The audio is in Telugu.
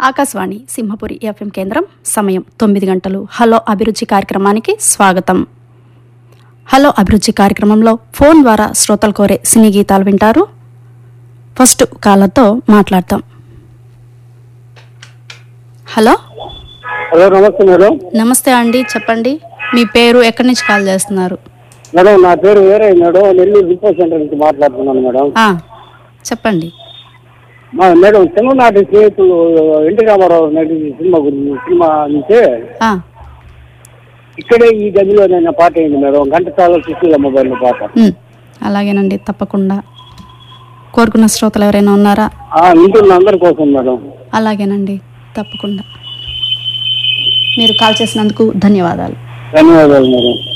ఆకాశవాణి సింహపురి ఎఫ్ఎం కేంద్రం సమయం తొమ్మిది గంటలు హలో అభిరుచి కార్యక్రమానికి స్వాగతం హలో అభిరుచి కార్యక్రమంలో ఫోన్ ద్వారా శ్రోతలు కోరే సినీ గీతాలు వింటారు ఫస్ట్ కాలర్తో మాట్లాడతాం హలో హలో నమస్తే మేడం నమస్తే అండి చెప్పండి మీ పేరు ఎక్కడి నుంచి కాల్ చేస్తున్నారు మేడం నా పేరు వేరే మేడం నెల్లూరు డిపో సెంటర్ నుంచి మాట్లాడుతున్నాను మేడం ఆ, చెప్పండి మా మేడం చిన్ననాటి స్నేహితులు ఎన్టీ రామారావు నటించిన సినిమా గురించి సినిమా నుంచి ఆ, ఇక్కడే ఈ గదిలో నేను పాట అయింది మేడం ఘంటసాల సుశీల మొబైల్ పాట ఉమ్, అలాగేనండి తప్పకుండా కోరుకున్న శ్రోతలు ఎవరైనా ఉన్నారా ఆ, వింటున్న అందరి కోసం మేడం అలాగేనండి తప్పకుండా మీరు కాల్ చేసినందుకు ధన్యవాదాలు ధన్యవాదాలు మేడం